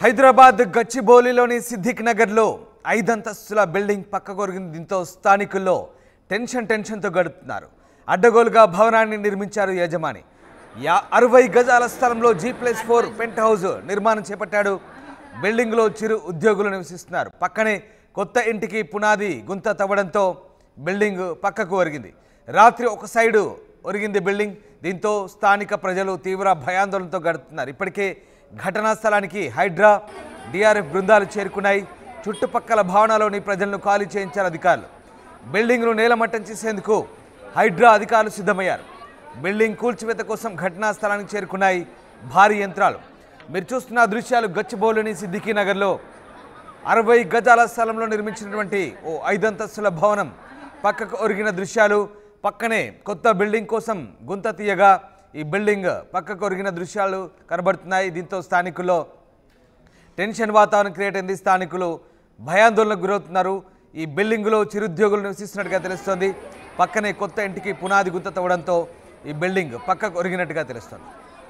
హైదరాబాద్ గచ్చిబౌలిలోని సిద్దిక్ నగర్లో ఐదంతస్తుల బిల్డింగ్ పక్కకొరిగింది దీంతో స్థానికుల్లో టెన్షన్ టెన్షన్తో గడుపుతున్నారు అడ్డగోలుగా భవనాన్ని నిర్మించారు యజమాని యా అరవై గజాల స్థలంలో G plus four penthouse నిర్మాణం చేపట్టాడు బిల్డింగ్లో చిరు ఉద్యోగులు నివసిస్తున్నారు పక్కనే కొత్త ఇంటికి పునాది గుంత తవ్వడంతో బిల్డింగ్ పక్కకు ఒరిగింది రాత్రి ఒక సైడు ఒరిగింది బిల్డింగ్ దీంతో స్థానిక ప్రజలు తీవ్ర భయాందోళనతో గడుపుతున్నారు ఇప్పటికే ఘటనా స్థలానికి హైడ్రా డిఆర్ఎఫ్ బృందాలు చేరుకున్నాయి చుట్టుపక్కల భవనాల్లోని ప్రజలను ఖాళీ చేయించారు అధికారులు బిల్డింగ్ను నేలమట్టం చేసేందుకు హైడ్రా అధికారులు సిద్ధమయ్యారు బిల్డింగ్ కూల్చివేత కోసం ఘటనా స్థలానికి చేరుకున్నాయి భారీ యంత్రాలు మీరు చూస్తున్న దృశ్యాలు గచ్చిబౌలిని సిద్దికీ నగర్లో అరవై గజాల స్థలంలో నిర్మించినటువంటి ఓ ఐదంతస్తుల భవనం పక్కకు ఒరిగిన దృశ్యాలు పక్కనే కొత్త బిల్డింగ్ కోసం గుంత తీయగా ఈ బిల్డింగ్ పక్కకు ఒరిగిన దృశ్యాలు కనబడుతున్నాయి దీంతో స్థానికుల్లో టెన్షన్ వాతావరణం క్రియేట్ అయింది స్థానికులు భయాందోళనకు గురవుతున్నారు ఈ బిల్డింగ్లో చిరుద్యోగులు నివసిస్తున్నట్టుగా తెలుస్తోంది పక్కనే కొత్త ఇంటికి పునాది గుంత తవ్వడంతో ఈ బిల్డింగ్ పక్కకు ఒరిగినట్టుగా తెలుస్తోంది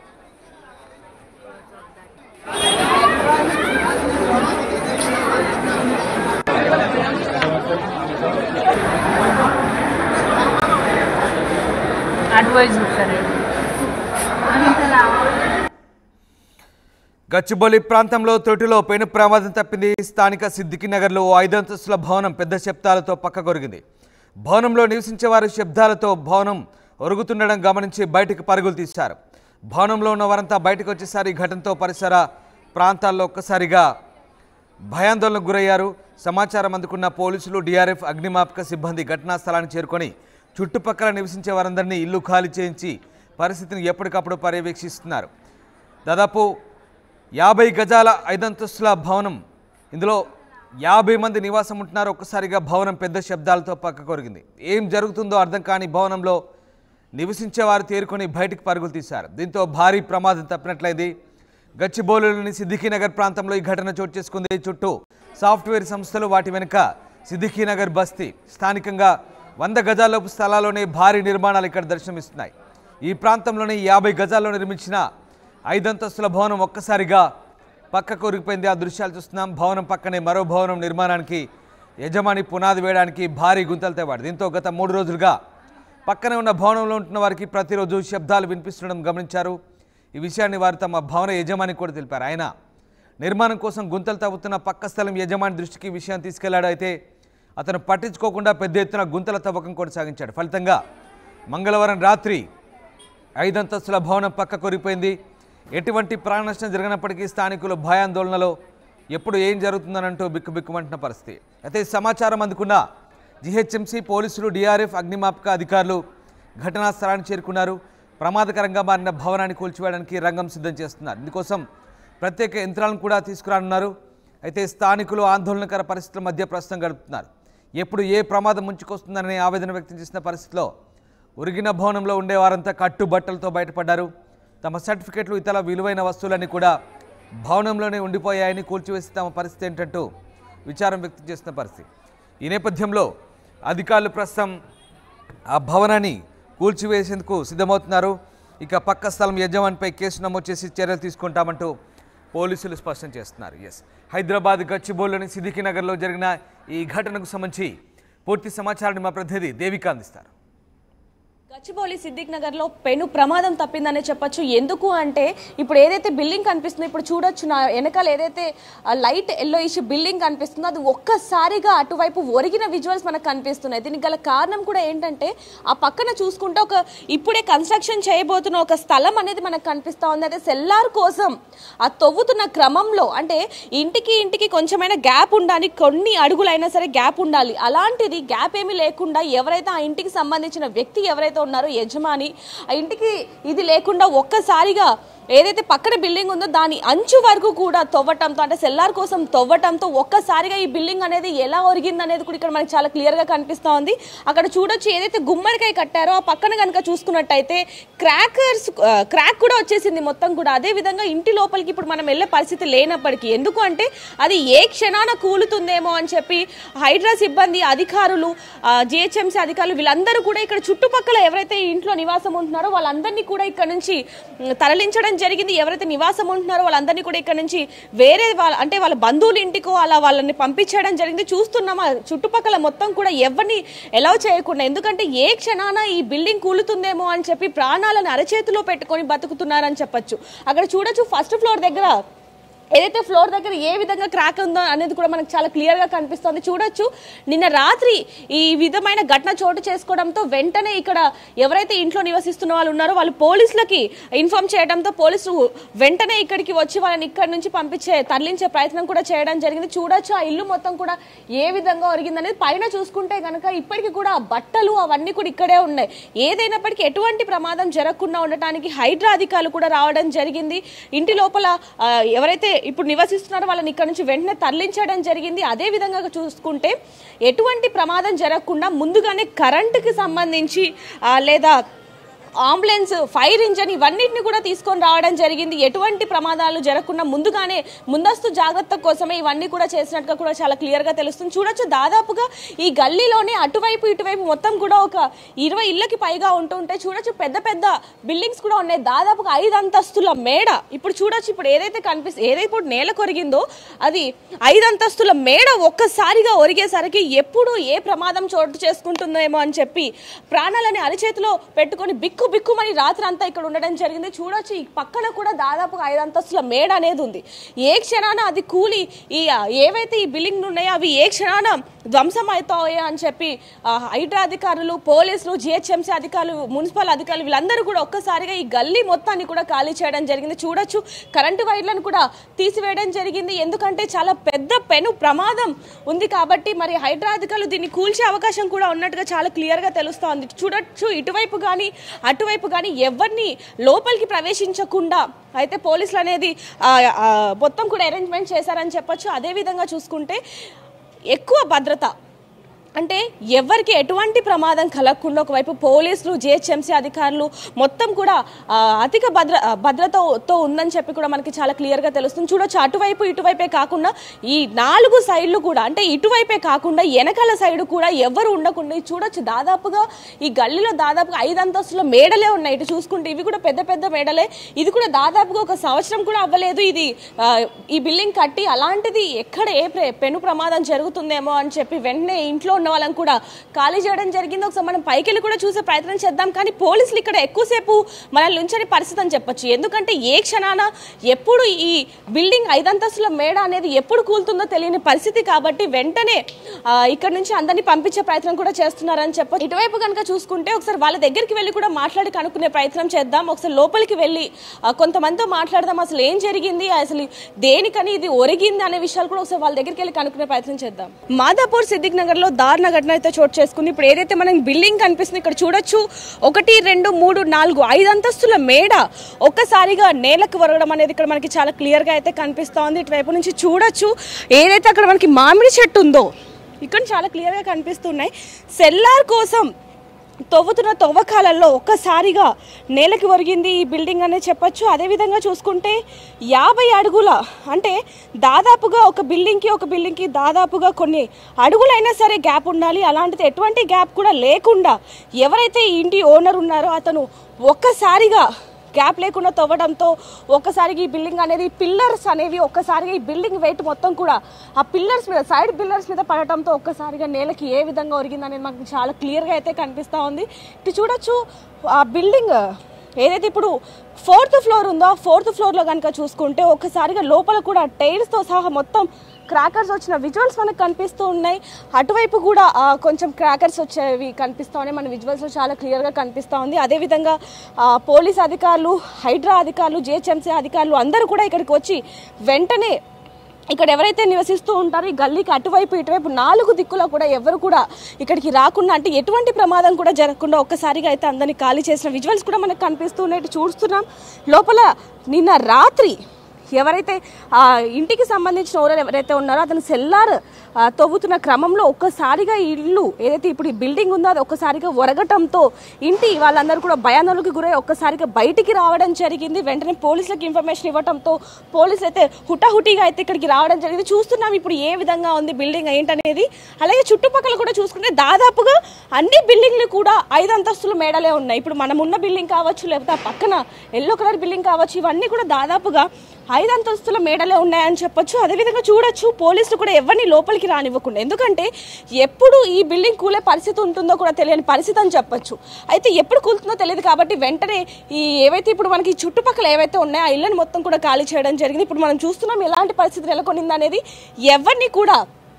అడ్వైజ్ సరే గచ్చిబౌలి ప్రాంతంలో తొట్టిలో పెను ప్రమాదం తప్పింది స్థానిక సిద్దికి నగర్లో ఓ ఐదంతస్తుల భవనం పెద్ద శబ్దాలతో పక్కకొరిగింది భవనంలో నివసించే వారి శబ్దాలతో భవనం ఒరుగుతుండడం గమనించి బయటకు పరుగులు తీశారు భవనంలో ఉన్న వారంతా బయటకు వచ్చేసారి ఈ ఘటనతో పరిసర ప్రాంతాల్లో ఒక్కసారిగా భయాందోళనకు గురయ్యారు సమాచారం అందుకున్న పోలీసులు డిఆర్ఎఫ్ అగ్నిమాపక సిబ్బంది ఘటనా స్థలానికి చేరుకొని చుట్టుపక్కల నివసించే వారందరినీ ఇల్లు ఖాళీ చేయించి పరిస్థితిని ఎప్పటికప్పుడు పర్యవేక్షిస్తున్నారు దాదాపు యాభై గజాల ఐదంతస్తుల భవనం ఇందులో యాభై మంది నివాసం ఉంటున్నారు ఒక్కసారిగా భవనం పెద్ద శబ్దాలతో పక్క కొరిగింది ఏం జరుగుతుందో అర్థం కాని భవనంలో నివసించే వారు తేరుకొని బయటికి పరుగులు తీశారు దీంతో భారీ ప్రమాదం తప్పినట్లయింది గచ్చిబౌలిలోని సిద్దికీనగర్ ప్రాంతంలో ఈ ఘటన చోటు చేసుకుంది చుట్టూ సాఫ్ట్వేర్ సంస్థలు వాటి వెనుక సిద్దికీనగర్ బస్తీ స్థానికంగా వంద గజాలలోపు స్థలాల్లోనే భారీ నిర్మాణాలు ఇక్కడ దర్శనమిస్తున్నాయి ఈ ప్రాంతంలోని యాభై గజాల్లో నిర్మించిన ఐదంతస్తుల భవనం ఒక్కసారిగా పక్కకు ఉరిగిపోయింది ఆ దృశ్యాలు చూస్తున్నాం భవనం పక్కనే మరో భవనం నిర్మాణానికి యజమాని పునాది వేయడానికి భారీ గుంతలు తేవాడు దీంతో గత మూడు రోజులుగా పక్కనే ఉన్న భవనంలో ఉంటున్న వారికి ప్రతిరోజు శబ్దాలు వినిపిస్తుండడం గమనించారు ఈ విషయాన్ని వారు తమ భవన యజమానికి కూడా తెలిపారు ఆయన నిర్మాణం కోసం గుంతలు తవ్వుతున్న పక్క స్థలం యజమాని దృష్టికి ఈ విషయం తీసుకెళ్లాడు అయితే అతను పట్టించుకోకుండా పెద్ద ఎత్తున గుంతల తవ్వకం కొనసాగించాడు ఫలితంగా మంగళవారం రాత్రి ఐదంతస్తుల భవనం పక్క కొరిగిపోయింది ఎటువంటి ప్రాణ నష్టం జరిగినప్పటికీ స్థానికులు భయాందోళనలో ఎప్పుడు ఏం జరుగుతుందనంటూ బిక్కుబిక్కుమంటున్న పరిస్థితి అయితే ఈ సమాచారం అందుకున్న జిహెచ్ఎంసీ పోలీసులు డిఆర్ఎఫ్ అగ్నిమాపక అధికారులు ఘటనా స్థలానికి చేరుకున్నారు ప్రమాదకరంగా మారిన భవనాన్ని కూల్చివేయడానికి రంగం సిద్ధం చేస్తున్నారు ఇందుకోసం ప్రత్యేక యంత్రాలను కూడా తీసుకురానున్నారు అయితే స్థానికులు ఆందోళనకర పరిస్థితుల మధ్య ప్రస్తుతం గడుపుతున్నారు ఎప్పుడు ఏ ప్రమాదం ముంచుకొస్తుందనే ఆవేదన వ్యక్తం చేసిన పరిస్థితిలో ఉరిగిన భవనంలో ఉండే వారంతా కట్టుబట్టలతో బయటపడ్డారు తమ సర్టిఫికెట్లు ఇతర విలువైన వస్తువులన్నీ కూడా భవనంలోనే ఉండిపోయాయని కూల్చివేసి తమ పరిస్థితి ఏంటంటూ విచారం వ్యక్తం చేస్తున్న పరిస్థితి ఈ నేపథ్యంలో అధికారులు ప్రస్తుతం ఆ భవనాన్ని కూల్చివేసేందుకు సిద్ధమవుతున్నారు ఇక పక్క స్థలం యజమానిపై కేసు నమోదు చేసి చర్యలు తీసుకుంటామంటూ పోలీసులు స్పష్టం చేస్తున్నారు ఎస్ హైదరాబాద్ గచ్చిబౌలిలోని సిద్దికి నగర్లో జరిగిన ఈ ఘటనకు సంబంధించి పూర్తి సమాచారాన్ని మా ప్రతినిధి దేవిక అందిస్తారు గచ్చిబౌలి సిద్దిక్ నగర్ లో పెను ప్రమాదం తప్పిందనే చెప్పొచ్చు ఎందుకు అంటే ఇప్పుడు ఏదైతే బిల్డింగ్ కనిపిస్తుందో ఇప్పుడు చూడొచ్చు నా వెనకాల ఏదైతే లైట్ ఎల్లో ఇష్ బిల్డింగ్ కనిపిస్తుందో అది ఒక్కసారిగా అటువైపు ఒరిగిన విజువల్స్ మనకు కనిపిస్తున్నాయి దీనికి గల కారణం కూడా ఏంటంటే ఆ పక్కన చూసుకుంటే ఒక ఇప్పుడే కన్స్ట్రక్షన్ చేయబోతున్న ఒక స్థలం అనేది మనకు కనిపిస్తా ఉంది అదే సెల్లార్ కోసం ఆ తవ్వుతున్న క్రమంలో అంటే ఇంటికి ఇంటికి కొంచెమైనా గ్యాప్ ఉండాలి కొన్ని అడుగులైనా సరే గ్యాప్ ఉండాలి అలాంటిది గ్యాప్ ఏమీ లేకుండా ఎవరైతే ఆ ఇంటికి సంబంధించిన వ్యక్తి ఎవరైతే ఉన్నారో యజమాని ఆ ఇంటికి ఇది లేకుండా ఒక్కసారిగా ఏదైతే పక్కన బిల్డింగ్ ఉందో దాని అంచు వరకు కూడా తవ్వటంతో అంటే సెల్లార్ కోసం తవ్వటంతో ఒక్కసారిగా ఈ బిల్డింగ్ అనేది ఎలా ఒరిగింది అనేది కూడా ఇక్కడ మనకి చాలా క్లియర్ గా కనిపిస్తా ఉంది అక్కడ చూడొచ్చు ఏదైతే గుమ్మడికాయ కట్టారో ఆ పక్కన కనుక చూసుకున్నట్టయితే క్రాకర్స్ క్రాక్ కూడా వచ్చేసింది మొత్తం కూడా అదే విధంగా ఇంటి లోపలికి ఇప్పుడు మనం వెళ్ళే పరిస్థితి లేనప్పటికీ ఎందుకు అంటే అది ఏ క్షణాన కూలుతుందేమో అని చెప్పి హైడ్రా సిబ్బంది అధికారులు జిహెచ్ఎంసీ అధికారులు వీళ్ళందరూ కూడా ఇక్కడ చుట్టుపక్కల ఎవరైతే ఈ ఇంట్లో నివాసం ఉంటున్నారో వాళ్ళందరినీ కూడా ఇక్కడ నుంచి ఉమ్, తరలించడం జరిగింది ఎవరైతే నివాసం ఉంటున్నారో వాళ్ళందరినీ కూడా ఇక్కడ నుంచి వేరే వాళ్ళ అంటే వాళ్ళ బంధువుల ఇంటికో అలా వాళ్ళని పంపించడం జరిగింది చూస్తున్నాం ఆ చుట్టుపక్కల మొత్తం కూడా ఎవరిని ఎలవ్ చేయకుండా ఎందుకంటే ఏ క్షణాన ఈ బిల్డింగ్ కూలుతుందేమో అని చెప్పి ప్రాణాలను అరచేతిలో పెట్టుకొని బతుకుతున్నారని చెప్పొచ్చు అక్కడ చూడొచ్చు ఫస్ట్ ఫ్లోర్ దగ్గర ఏదైతే ఫ్లోర్ దగ్గర ఏ విధంగా క్రాక్ ఉందో అనేది కూడా మనకు చాలా క్లియర్ గా కనిపిస్తుంది చూడొచ్చు నిన్న రాత్రి ఈ విధమైన ఘటన చోటు చేసుకోవడంతో వెంటనే ఇక్కడ ఎవరైతే ఇంట్లో నివసిస్తున్న వాళ్ళు ఉన్నారో వాళ్ళు పోలీసులకి ఇన్ఫార్మ్ చేయడంతో పోలీసులు వెంటనే ఇక్కడికి వచ్చి వాళ్ళని ఇక్కడ నుంచి పంపించే తరలించే ప్రయత్నం కూడా చేయడం జరిగింది చూడొచ్చు ఆ ఇల్లు మొత్తం కూడా ఏ విధంగా ఒరిగిందనేది పైన చూసుకుంటే గనక ఇప్పటికీ కూడా ఆ బట్టలు అవన్నీ కూడా ఇక్కడే ఉన్నాయి ఏదైనప్పటికీ ఎటువంటి ప్రమాదం జరగకుండా ఉండటానికి హైడ్రా అధికారులు కూడా రావడం జరిగింది ఇంటి లోపల ఆ, ఎవరైతే ఇప్పుడు నివసిస్తున్నారో వాళ్ళని ఇక్కడ నుంచి వెంటనే తరలించడం జరిగింది అదే విధంగా చూసుకుంటే ఎటువంటి ప్రమాదం జరగకుండా ముందుగానే కరెంటుకి సంబంధించి ఆ, లేదా అంబులెన్స్ ఫైర్ ఇంజన్ ఇవన్నిటిని కూడా తీసుకొని రావడం జరిగింది ఎటువంటి ప్రమాదాలు జరగకుండా ముందుగానే ముందస్తు జాగ్రత్త కోసమే ఇవన్నీ కూడా చేసినట్టుగా కూడా చాలా క్లియర్ గా తెలుస్తుంది చూడొచ్చు దాదాపుగా ఈ గల్లీలోనే అటువైపు ఇటువైపు మొత్తం కూడా ఒక ఇరవై ఇళ్ళకి పైగా ఉంటుంటే చూడొచ్చు పెద్ద పెద్ద బిల్డింగ్స్ కూడా ఉన్నాయి దాదాపుగా ఐదు అంతస్తుల మేడ ఇప్పుడు చూడొచ్చు ఇప్పుడు ఏదైతే కనిపిస్తుంది ఏదైతే ఇప్పుడు నేల కొరిగిందో అది ఐదు అంతస్తుల మేడ ఒక్కసారిగా ఒరిగేసరికి ఎప్పుడు ఏ ప్రమాదం చోటు చేసుకుంటుందేమో అని చెప్పి ప్రాణాలని అరిచేతిలో పెట్టుకొని బిక్కు బిక్కుమని రాత్రి అంతా ఇక్కడ ఉండడం జరిగింది చూడొచ్చు ఈ పక్కన కూడా దాదాపుగా ఐదు అంతస్తుల మేడ అనేది ఉంది ఏ క్షణాన అది కూలి ఈ ఏవైతే ఈ బిల్డింగ్లు ఉన్నాయో అవి ఏ క్షణాన ధ్వంసం అవుతాయో అని చెప్పి ఆ, హైడ్రా అధికారులు పోలీసులు జిహెచ్ఎంసీ అధికారులు మున్సిపల్ అధికారులు వీళ్ళందరూ కూడా ఒక్కసారిగా ఈ గల్లీ మొత్తాన్ని కూడా ఖాళీ చేయడం జరిగింది చూడొచ్చు కరెంటు వైర్లను కూడా తీసివేయడం జరిగింది ఎందుకంటే చాలా పెద్ద పెను ప్రమాదం ఉంది కాబట్టి మరి హైడ్రా అధికారులు దీన్ని కూల్చే అవకాశం కూడా ఉన్నట్టుగా చాలా క్లియర్ గా తెలుస్తోంది చూడొచ్చు ఇటువైపు కానీ అటువైపు కానీ ఎవరిని లోపలికి ప్రవేశించకుండా అయితే పోలీసులు అనేది ఆ, ఆ, మొత్తం కూడా అరేంజ్మెంట్ చేశారని చెప్పొచ్చు అదే విధంగా చూసుకుంటే ఎక్కువ భద్రత అంటే ఎవరికి ఎటువంటి ప్రమాదం కలగకుండా ఒకవైపు పోలీసులు జిహెచ్ఎంసీ అధికారులు మొత్తం కూడా ఆ, అధిక భద్ర ఆ, భద్రతతో ఉందని చెప్పి కూడా మనకి చాలా క్లియర్గా తెలుస్తుంది చూడొచ్చు అటువైపు ఇటువైపే కాకుండా ఈ నాలుగు సైడ్లు కూడా అంటే ఇటువైపే కాకుండా వెనకాల సైడ్ కూడా ఎవరు ఉండకుండా ఇది చూడొచ్చు దాదాపుగా ఈ గల్లీలో దాదాపుగా ఐదు అంతస్తుల మేడలే ఉన్నాయి ఇటు చూసుకుంటే ఇవి కూడా పెద్ద పెద్ద మేడలే ఇది కూడా దాదాపుగా ఒక సంవత్సరం కూడా అవ్వలేదు ఇది ఆ, ఈ బిల్డింగ్ కట్టి అలాంటిది ఎక్కడ ఏ ప్ర- పెను ప్రమాదం జరుగుతుందేమో అని చెప్పి వెంటనే ఇంట్లో ఉన్న వాళ్ళని కూడా ఖాళీ చేయడం జరిగింది ఒకసారి మనం పైకి వెళ్ళి కూడా చూసే ప్రయత్నం చేద్దాం కానీ పోలీసులు ఇక్కడ ఎక్కువసేపు మనల్ని ఉంచని పరిస్థితి అని చెప్పొచ్చు ఎందుకంటే ఏ క్షణాన ఎప్పుడు ఈ బిల్డింగ్ ఐదంతస్తుల మేడ అనేది ఎప్పుడు కూలుతుందో తెలియని పరిస్థితి కాబట్టి వెంటనే ఆ, ఇక్కడ నుంచి అందరినీ పంపించే ప్రయత్నం కూడా చేస్తున్నారని చెప్పొచ్చు ఇటువైపు కనుక చూసుకుంటే ఒకసారి వాళ్ళ దగ్గరికి వెళ్ళి కూడా మాట్లాడి కనుక్కునే ప్రయత్నం చేద్దాం ఒకసారి లోపలికి వెళ్ళి ఆ, కొంతమందితో మాట్లాడదాం అసలు ఏం జరిగింది అసలు దేనికని ఇది ఒరిగింది అనే విషయాలు కూడా ఒకసారి వాళ్ళ దగ్గరికి వెళ్ళి కనుక్కునే ప్రయత్నం చేద్దాం మాదాపూర్ సిద్దిక్ నగర్ లో దారుణ ఘటన అయితే చోటు చేసుకుంది ఇప్పుడు ఏదైతే మనం బిల్డింగ్ కనిపిస్తుంది ఇక్కడ చూడొచ్చు ఒకటి రెండు మూడు నాలుగు ఐదు అంతస్తుల మేడ ఒక్కసారిగా నేలకు వరగడం అనేది ఇక్కడ మనకి చాలా క్లియర్ గా అయితే కనిపిస్తోంది ఇటువైపు నుంచి చూడొచ్చు ఏదైతే అక్కడ మనకి మామిడి చెట్టు ఉందో ఇక్కడ చాలా క్లియర్ గా కనిపిస్తున్నాయి సెల్లార్ కోసం తవ్వుతున్న తవ్వకాలలో ఒక్కసారిగా నేలకి ఒరిగింది ఈ బిల్డింగ్ అనే చెప్పొచ్చు అదేవిధంగా చూసుకుంటే యాభై అడుగుల అంటే దాదాపుగా ఒక బిల్డింగ్కి ఒక బిల్డింగ్కి దాదాపుగా కొన్ని అడుగులైనా సరే గ్యాప్ ఉండాలి అలాంటిది ఎటువంటి గ్యాప్ కూడా లేకుండా ఎవరైతే ఈ ఇంటి ఓనర్ ఉన్నారో అతను ఒక్కసారిగా గ్యాప్ లేకుండా తవ్వడంతో ఒక్కసారిగా ఈ బిల్డింగ్ అనేది పిల్లర్స్ అనేవి ఒక్కసారిగా ఈ బిల్డింగ్ వెయిట్ మొత్తం కూడా ఆ పిల్లర్స్ మీద సైడ్ పిల్లర్స్ మీద పడటంతో ఒక్కసారిగా నేలకి ఏ విధంగా ఒరిగింది అనేది మనకు చాలా క్లియర్గా అయితే కనిపిస్తూ ఉంది ఇటు చూడొచ్చు ఆ బిల్డింగ్ ఏదైతే ఇప్పుడు ఫోర్త్ ఫ్లోర్ ఉందో ఫోర్త్ ఫ్లోర్లో కనుక చూసుకుంటే ఒక్కసారిగా లోపల కూడా టైల్స్తో సహా మొత్తం క్రాకర్స్ వచ్చిన విజువల్స్ మనకు కనిపిస్తూ ఉన్నాయి అటువైపు కూడా ఆ, కొంచెం క్రాకర్స్ వచ్చేవి కనిపిస్తూ ఉన్నాయి మన విజువల్స్లో చాలా క్లియర్గా కనిపిస్తూ ఉంది అదేవిధంగా ఆ, పోలీస్ అధికారులు హైడ్రా అధికారులు జిహెచ్ఎంసీ అధికారులు అందరూ కూడా ఇక్కడికి వచ్చి వెంటనే ఇక్కడ ఎవరైతే నివసిస్తూ ఉంటారో ఈ గల్లీకి అటువైపు ఇటువైపు నాలుగు దిక్కులో కూడా ఎవరు కూడా ఇక్కడికి రాకుండా అంటే ఎటువంటి ప్రమాదం కూడా జరగకుండా ఒక్కసారిగా అయితే అందరినీ ఖాళీ చేసిన విజువల్స్ కూడా మనకు కనిపిస్తూ ఉన్నాయి ఇటు చూస్తున్నాం లోపల నిన్న రాత్రి ఎవరైతే ఆ ఇంటికి సంబంధించిన ఓనర్ ఎవరైతే ఉన్నారో అతను సెల్లార్ ఆ, తవ్వుతున్న క్రమంలో ఒక్కసారిగా ఈ ఇల్లు ఏదైతే ఇప్పుడు ఈ బిల్డింగ్ ఉందో అది ఒక్కసారిగా ఒరగటంతో ఇంటి వాళ్ళందరూ కూడా భయానలకు గురై ఒక్కసారిగా బయటికి రావడం జరిగింది వెంటనే పోలీసులకు ఇన్ఫర్మేషన్ ఇవ్వడంతో పోలీసులు అయితే హుటాహుటిగా అయితే ఇక్కడికి రావడం జరిగింది చూస్తున్నాం ఇప్పుడు ఏ విధంగా ఉంది బిల్డింగ్ ఏంటనేది అలాగే చుట్టుపక్కల కూడా చూసుకుంటే దాదాపుగా అన్ని బిల్డింగ్లు కూడా ఐదు అంతస్తుల మేడలే ఉన్నాయి ఇప్పుడు మనం ఉన్న బిల్డింగ్ కావచ్చు లేకపోతే ఆ పక్కన ఎల్లో కలర్ బిల్డింగ్ కావచ్చు ఇవన్నీ కూడా దాదాపుగా ఐదు అంతస్తుల మేడలే ఉన్నాయని చెప్పొచ్చు అదేవిధంగా చూడొచ్చు పోలీసులు కూడా ఎవరిని లోపలికి రానివ్వకుండా ఎందుకంటే ఎప్పుడు ఈ బిల్డింగ్ కూలే పరిస్థితి ఉంటుందో కూడా తెలియని పరిస్థితి అని చెప్పొచ్చు అయితే ఎప్పుడు కూలుతుందో తెలియదు కాబట్టి వెంటనే ఈ ఏవైతే ఇప్పుడు మనకి ఈ చుట్టుపక్కల ఏవైతే ఉన్నాయో ఆ ఇళ్ళని మొత్తం కూడా ఖాళీ చేయడం జరిగింది ఇప్పుడు మనం చూస్తున్నాం ఎలాంటి పరిస్థితి నెలకొనింది అనేది ఎవరిని కూడా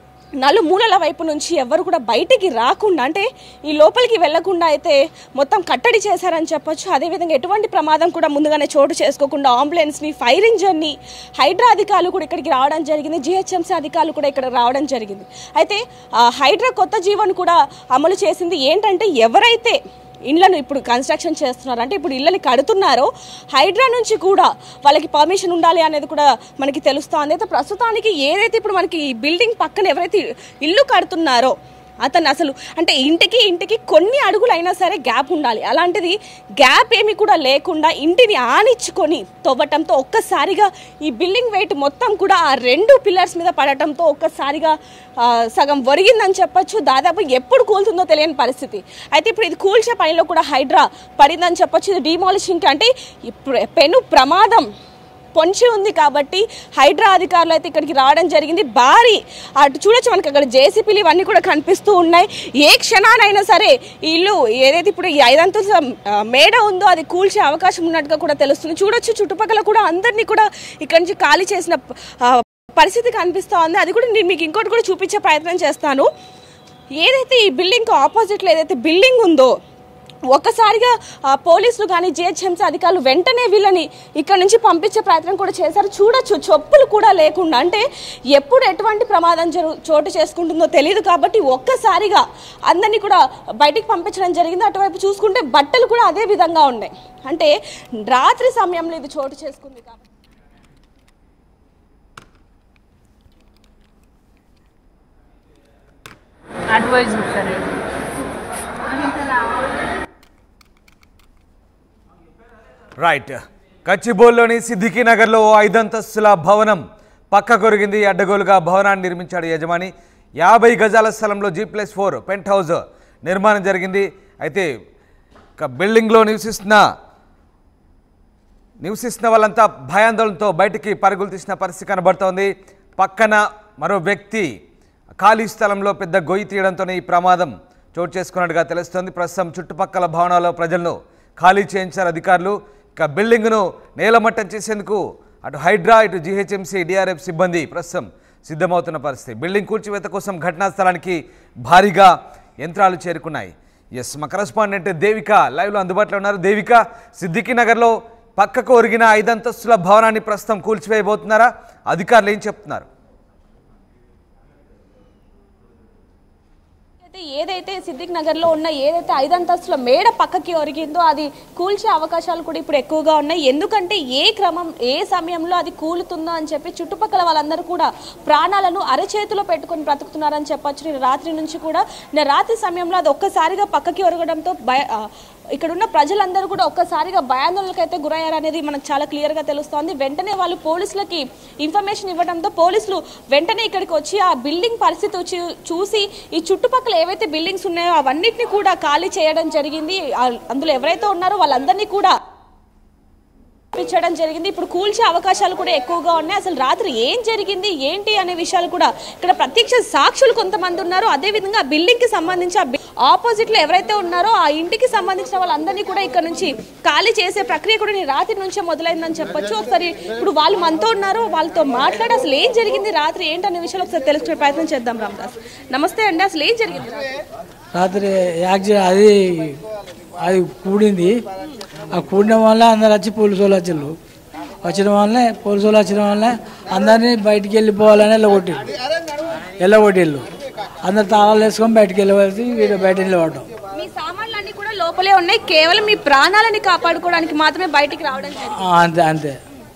నలుమూలల వైపు నుంచి ఎవరు కూడా బయటికి రాకుండా అంటే ఈ లోపలికి వెళ్లకుండా అయితే మొత్తం కట్టడి చేశారని చెప్పొచ్చు అదేవిధంగా ఎటువంటి ప్రమాదం కూడా ముందుగానే చోటు చేసుకోకుండా అంబులెన్స్ని ఫైర్ ఇంజన్ని హైడ్రా అధికారులు కూడా ఇక్కడికి రావడం జరిగింది జిహెచ్ఎంసీ అధికారులు కూడా ఇక్కడ రావడం జరిగింది అయితే ఆ హైడ్రా కొత్త జీవన్ కూడా అమలు చేసింది ఏంటంటే ఎవరైతే ఇండ్లను ఇప్పుడు కన్స్ట్రక్షన్ చేస్తున్నారు అంటే ఇప్పుడు ఇళ్ళని కడుతున్నారో హైడ్రా నుంచి కూడా వాళ్ళకి పర్మిషన్ ఉండాలి అనేది కూడా మనకి తెలుస్తోంది అయితే ప్రస్తుతానికి ఏదైతే ఇప్పుడు మనకి ఈ బిల్డింగ్ పక్కన ఎవరైతే ఇల్లు కడుతున్నారో అతను అసలు అంటే ఇంటికి ఇంటికి కొన్ని అడుగులు అయినా సరే గ్యాప్ ఉండాలి అలాంటిది గ్యాప్ ఏమి కూడా లేకుండా ఇంటిని ఆనిచ్చుకొని తవ్వటంతో ఒక్కసారిగా ఈ బిల్డింగ్ వెయిట్ మొత్తం కూడా ఆ రెండు పిల్లర్స్ మీద పడటంతో ఒక్కసారిగా ఆ, సగం ఒరిగిందని చెప్పొచ్చు దాదాపు ఎప్పుడు కూలుతుందో తెలియని పరిస్థితి అయితే ఇప్పుడు ఇది కూల్చే పనిలో కూడా హైడ్రా పడిందని చెప్పొచ్చు ఇది డిమాలిషింగ్ అంటే ఇప్పుడు పెను ప్రమాదం పొంచి ఉంది కాబట్టి హైడ్రా అధికారులు అయితే ఇక్కడికి రావడం జరిగింది భారీ అటు చూడొచ్చు మనకి అక్కడ జేసీపీలు ఇవన్నీ కూడా కనిపిస్తూ ఉన్నాయి ఏ క్షణానైనా సరే ఈ ఇల్లు ఏదైతే ఇప్పుడు ఈ ఐదంతుల ఆ, మేడ ఉందో అది కూల్చే అవకాశం ఉన్నట్టుగా కూడా తెలుస్తుంది చూడొచ్చు చుట్టుపక్కల కూడా అందరినీ కూడా ఇక్కడి నుంచి ఖాళీ చేసిన ఆ, పరిస్థితి కనిపిస్తూ ఉంది అది కూడా నేను మీకు ఇంకోటి కూడా చూపించే ప్రయత్నం చేస్తాను ఏదైతే ఈ బిల్డింగ్ ఆపోజిట్లో ఏదైతే బిల్డింగ్ ఉందో ఒక్కసారిగా ఆ, పోలీసులు కానీ జిహెచ్ఎంసీ అధికారులు వెంటనే వీళ్ళని ఇక్కడ నుంచి పంపించే ప్రయత్నం కూడా చేశారు చూడొచ్చు చెప్పులు కూడా లేకుండా అంటే ఎప్పుడు ఎటువంటి ప్రమాదం జరు చోటు చేసుకుంటుందో తెలియదు కాబట్టి ఒక్కసారిగా అందరినీ కూడా బయటికి పంపించడం జరిగింది అటువైపు చూసుకుంటే బట్టలు కూడా అదే విధంగా ఉన్నాయి అంటే రాత్రి సమయంలో ఇది చోటు చేసుకుంది కాబట్టి అడ్వైజ్ సరే రైట్ కచ్చిబోల్లోని సిద్దికి నగర్లో ఓ ఐదంతస్తుల భవనం పక్క కొరిగింది అడ్డగోలుగా భవనాన్ని నిర్మించాడు యజమాని యాభై గజాల స్థలంలో G plus four penthouse నిర్మాణం జరిగింది అయితే ఇక బిల్డింగ్లో నివసిస్తున్న నివసిస్తున్న వాళ్ళంతా భయాందోళనతో బయటికి పరుగులు తీసిన పరిస్థితి కనబడుతోంది పక్కన మరో వ్యక్తి ఖాళీ స్థలంలో పెద్ద గొయ్యి తీయడంతోనే ఈ ప్రమాదం చోటు చేసుకున్నట్టుగా తెలుస్తోంది ప్రస్తుతం చుట్టుపక్కల భవనాల్లో ప్రజలను ఖాళీ చేయించారు అధికారులు ఇక బిల్డింగ్ను నేలమట్టం చేసేందుకు అటు హైడ్రా ఇటు జీహెచ్ఎంసీ డిఆర్ఎఫ్ సిబ్బంది ప్రస్తుతం సిద్ధమవుతున్న పరిస్థితి బిల్డింగ్ కూల్చివేత కోసం ఘటనా స్థలానికి భారీగా యంత్రాలు చేరుకున్నాయి ఎస్ మా కరస్పాండెంట్ దేవిక లైవ్లో అందుబాటులో ఉన్నారు దేవిక సిద్దికి నగర్లో పక్కకు ఒరిగిన ఐదంతస్తుల భవనాన్ని ప్రస్తుతం కూల్చివేయబోతున్నారా అధికారులు ఏం చెప్తున్నారు అయితే ఏదైతే సిద్దిక్ నగర్లో ఉన్న ఏదైతే ఐదంతస్తుల మేడ పక్కకి ఒరిగిందో అది కూల్చే అవకాశాలు కూడా ఇప్పుడు ఎక్కువగా ఉన్నాయి ఎందుకంటే ఏ క్రమం ఏ సమయంలో అది కూలుతుందో అని చెప్పి చుట్టుపక్కల వాళ్ళందరూ కూడా ప్రాణాలను అరచేతిలో పెట్టుకొని బ్రతుకుతున్నారని చెప్పొచ్చు నేను రాత్రి నుంచి కూడా నేను రాత్రి సమయంలో అది ఒక్కసారిగా పక్కకి ఒరగడంతో భయ ఆ, ఇక్కడ ఉన్న ప్రజలందరూ కూడా ఒక్కసారిగా భయాందోళనకు అయితే గురయ్యారనేది మనకు చాలా క్లియర్గా తెలుస్తోంది వెంటనే వాళ్ళు పోలీసులకి ఇన్ఫర్మేషన్ ఇవ్వడంతో పోలీసులు వెంటనే ఇక్కడికి వచ్చి ఆ బిల్డింగ్ పరిస్థితి వచ్చి చూసి ఈ చుట్టుపక్కల ఏవైతే బిల్డింగ్స్ ఉన్నాయో అవన్నిటిని కూడా ఖాళీ చేయడం జరిగింది ఆ- అందులో ఎవరైతే ఉన్నారో వాళ్ళందరినీ కూడా పంపించడం జరిగింది ఇప్పుడు కూల్చే అవకాశాలు కూడా ఎక్కువగా ఉన్నాయి అసలు రాత్రి ఏం జరిగింది ఏంటి అనే విషయాలు కూడా ఇక్కడ ప్రత్యక్ష సాక్షులు కొంతమంది ఉన్నారు అదే విధంగా ఆ బిల్డింగ్ కి సంబంధించి ఆ ఆపోజిట్ లో ఎవరైతే ఉన్నారో ఆ ఇంటికి సంబంధించిన వాళ్ళందరినీ కూడా ఇక్కడ నుంచి ఖాళీ చేసే ప్రక్రియ కూడా నేను రాత్రి నుంచే మొదలైందని చెప్పొచ్చు ఒకసారి ఇప్పుడు వాళ్ళు మనతో ఉన్నారు వాళ్ళతో మాట్లాడి అసలు ఏం జరిగింది రాత్రి ఏంటనే విషయాలు ఒకసారి తెలుసుకునే ప్రయత్నం చేద్దాం రామదాస్ నమస్తే అండి అసలు ఏం జరిగింది రాత్రి? రాత్రి యాక్సిడెంట్ అది అది కూడింది ఆ కూడిన వల్ల అందరు వచ్చి పోలీసు వాళ్ళు వచ్చిండ్రు వచ్చిన వల్లనే పోలీసు వాళ్ళు వచ్చిన వల్లనే అందరినీ బయటికి వెళ్ళిపోవాలని వెళ్ళగొట్టిండు వెళ్ళగొట్టిళ్ళు అందరు తాళాలు వేసుకొని బయటికి వెళ్ళవలసి వీడు బయట నిలబడ్డాం మీ సామాన్లన్నీ కూడా లోపలే ఉన్నాయి కేవలం మీ ప్రాణాలని కాపాడుకోవడానికి మాత్రమే బయటికి రావడం జరిగింది ఆ, అంతే అంతే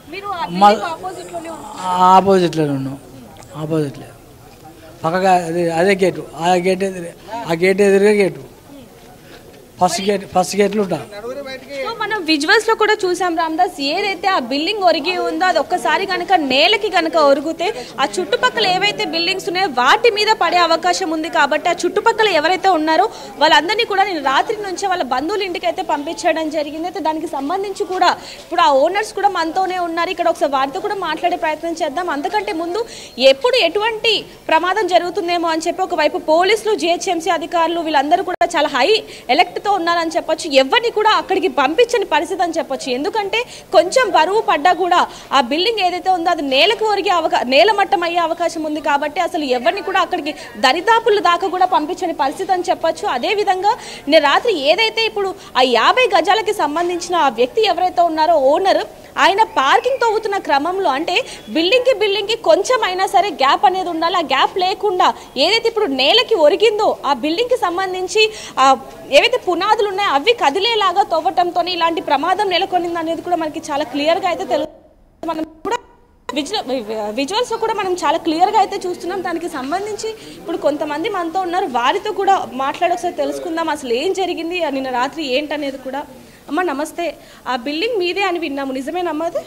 మీరు ఆ మా- building opposite లోనే ఉన్నారు. ఆపోజిట్లో ఉన్నాం ఆపోజిట్లో పక్కగా అదే అదే గేటు ఆ గేట్ ఎదురు ఆ గేట్ ఎదురుగా గేటు ఫస్ట్ గేట్ ఫస్ట్ గేట్లు ఉంటాం సో మనం విజువల్స్ లో కూడా చూసాం రామదాస్ ఏదైతే ఆ బిల్డింగ్ ఒరిగి ఉందో అది ఒక్కసారి కనుక నేలకి కనుక ఒరిగితే ఆ చుట్టుపక్కల ఏవైతే బిల్డింగ్స్ ఉన్నాయో వాటి మీద పడే అవకాశం ఉంది కాబట్టి ఆ చుట్టుపక్కల ఎవరైతే ఉన్నారో వాళ్ళందరినీ కూడా నేను రాత్రి నుంచే వాళ్ళ బంధువుల ఇంటికి అయితే పంపించడం జరిగింది అయితే దానికి సంబంధించి కూడా ఇప్పుడు ఆ ఓనర్స్ కూడా మనతోనే ఉన్నారు ఇక్కడ ఒకసారి వారితో కూడా మాట్లాడే ప్రయత్నం చేద్దాం అంతకంటే ముందు ఎప్పుడు ఎటువంటి ప్రమాదం జరుగుతుందేమో అని చెప్పి ఒకవైపు పోలీసులు జిహెచ్ఎంసీ అధికారులు వీళ్ళందరూ కూడా చాలా హై ఎలక్ట్తో ఉన్నారని చెప్పొచ్చు ఎవరిని కూడా అక్కడికి పంపించని పరిస్థితి అని చెప్పొచ్చు ఎందుకంటే కొంచెం బరువు పడ్డా కూడా ఆ బిల్డింగ్ ఏదైతే ఉందో అది నేలకు ఒరిగే అవకా నేలమట్టం అయ్యే అవకాశం ఉంది కాబట్టి అసలు ఎవరిని కూడా అక్కడికి దరిదాపుల దాకా కూడా పంపించని పరిస్థితి అని చెప్పొచ్చు అదే విధంగా నేను రాత్రి ఏదైతే ఇప్పుడు ఆ యాభై గజాలకి సంబంధించిన ఆ వ్యక్తి ఎవరైతే ఉన్నారో ఓనర్ ఆయన పార్కింగ్ తవ్వుతున్న క్రమంలో అంటే బిల్డింగ్కి బిల్డింగ్కి కొంచెం అయినా సరే గ్యాప్ అనేది ఉండాలి ఆ గ్యాప్ లేకుండా ఏదైతే ఇప్పుడు నేలకి ఒరిగిందో ఆ బిల్డింగ్కి సంబంధించి ఆ ఏవైతే పునాదులు ఉన్నాయో అవి కదిలేలాగా తవ్వటంతో ఇలాంటి ప్రమాదం నెలకొనింది అనేది కూడా మనకి చాలా క్లియర్గా అయితే తెలుస్తుంది మనం కూడా విజువల్ విజువల్స్ కూడా మనం చాలా క్లియర్గా అయితే చూస్తున్నాం దానికి సంబంధించి ఇప్పుడు కొంతమంది మనతో ఉన్నారు వారితో కూడా మాట్లాడి ఒకసారి తెలుసుకుందాం అసలు ఏం జరిగింది నిన్న రాత్రి ఏంటనేది కూడా అమ్మ నమస్తే ఆ బిల్డింగ్ మీదే అని విన్నాము నిజమేనమ్మా అది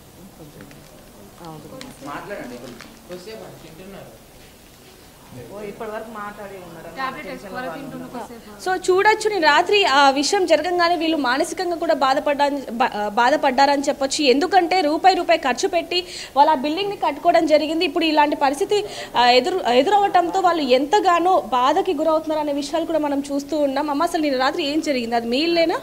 సో చూడొచ్చు నేను రాత్రి ఆ విషయం జరగంగానే వీళ్ళు మానసికంగా కూడా బాధపడ్డా బా- బాధపడ్డారని చెప్పొచ్చు ఎందుకంటే రూపాయి రూపాయి ఖర్చు పెట్టి వాళ్ళు ఆ బిల్డింగ్ని కట్టుకోవడం జరిగింది ఇప్పుడు ఇలాంటి పరిస్థితి ఆ, ఎదురు ఎదురవటంతో వాళ్ళు ఎంతగానో బాధకి గురవుతున్నారు అనే విషయాలు కూడా మనం చూస్తూ ఉన్నాం అమ్మ అసలు నేను రాత్రి ఏం జరిగింది అది మీ ఇల్లేనా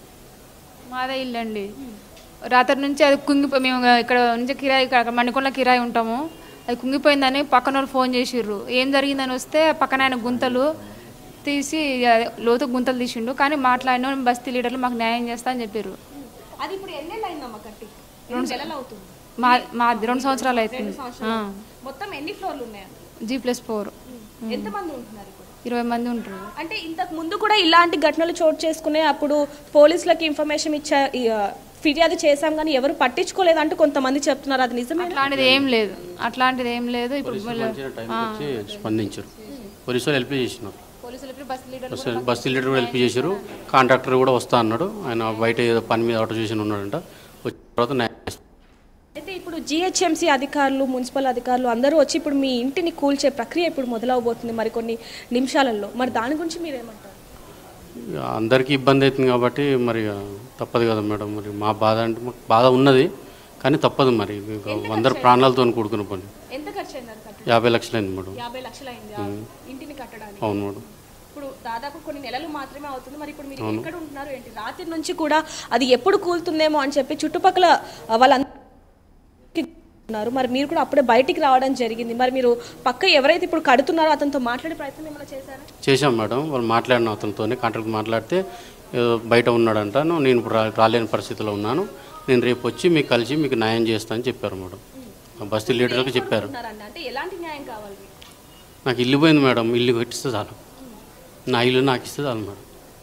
మాదే ఇల్లు అండి రాత్రి నుంచి అది కుంగిపోయి మేము ఇక్కడ నుంచి కిరాయి ఇక్కడ మణికొండ కిరాయి ఉంటాము అది కుంగిపోయిందని పక్కన వాళ్ళు ఫోన్ చేసిర్రు ఏం జరిగిందని వస్తే పక్కన ఆయన గుంతలు తీసి అదే లోతు గుంతలు తీసిండు కానీ మాట్లాడిన బస్తీ లీడర్లు మాకు న్యాయం చేస్తా అని చెప్పారు అది ఇప్పుడు ఎన్నేళ్ళు అయిందమ్మా కట్టి ఎన్ని నెలలు అవుతుంది మా మా రెండు సంవత్సరాలు అవుతుంది మొత్తం ఎన్ని ఫ్లోర్లు ఉన్నాయి జీ ప్లస్ ఫోర్ ఎంతమంది ఉంటున్నారు ఇప్పుడు ఇరవై మంది ఉంటారు అంటే ఇంతకు ముందు కూడా ఇలాంటి ఘటనలు చోటు చేసుకునే అప్పుడు పోలీసులకి ఇన్ఫర్మేషన్ ఇచ్చా ఈ, ఆ, ఫిర్యాదు చేశాం కానీ ఎవరు పట్టించుకోలేదంటూ కొంతమంది చెప్తున్నారు అది నిజమే అట్లాంటిది ఏం లేదు అట్లాంటిది ఏం లేదు ఇప్పుడు వచ్చిన టైంకి వచ్చి స్పందించారు పోలీసు వాళ్ళు హెల్ప్ చేసినారు పోలీసులు ఇప్పుడు bus leader bus bus leader కూడా హెల్ప్ చేశారు కాంట్రాక్టర్ కూడా వస్తా అన్నాడు ఆయన బయట ఏదో పని మీద ఆటో చేసి ఉన్నాడంట వచ్చిన తర్వాత న్యాయం చేస్తాం. అయితే ఇప్పుడు జిహెచ్ఎంసీ అధికారులు మున్సిపల్ అధికారులు అందరూ వచ్చి ఇప్పుడు మీ ఇంటిని కూల్చే ప్రక్రియ ఇప్పుడు మొదలవబోతుంది మరికొన్ని నిమిషాలలో మరి దాని గురించి మీరేమంటారు ఇక అందరికీ ఇబ్బంది అవుతుంది కాబట్టి మరి ఇక తప్పదు కదా మేడం మరి మా బాధ అంటే మాకు బాధ ఉన్నది కానీ తప్పదు మరి ఇక అందరు ప్రాణాలతో కూడుకున్న పని ఎంత ఖర్చు అయింది కట్ట యాభై లక్షలు అయింది మేడం యాభై లక్షలు అయింది ఆ ఇంటిని కట్టడానికి అవును మేడం ఇప్పుడు దాదాపు కొన్ని నెలలు మాత్రమే అవుతుంది మరి ఇప్పుడు మీరు ఎక్కడ ఉంటున్నారు ఏంటి రాత్రి నుంచి కూడా అది ఎప్పుడు కూలుతుందేమో అని చెప్పి చుట్టుపక్కల ఆ, వాళ్ళందరూ ఉన్నారు మరి మీరు కూడా అప్పుడే బయటికి రావడం జరిగింది మరి మీరు పక్క ఎవరైతే ఇప్పుడు కడుతున్నారో అతనితో మాట్లాడే ప్రయత్నం ఏమైనా చేశారా చేశాం మేడం వాళ్ళు మాట్లాడిన అతనితోనే కాంట్రాక్ట్ మాట్లాడితే ఏదో బయట ఉన్నాడంట నేను ఇప్పుడు రా- రాలేని పరిస్థితిలో ఉన్నాను నేను రేపు వచ్చి మీకు కలిసి మీకు న్యాయం చేస్తా అని చెప్పారు మేడం ఆ బస్తీ లీడర్కి చెప్పారు ఉన్నారండి అంటే ఎలాంటి న్యాయం కావాలి మీకు? నాకు ఇల్లు పోయింది మేడం ఇల్లు కట్టిస్తే చాలు నా ఇల్లు నాకు ఇస్తే చాలు మేడం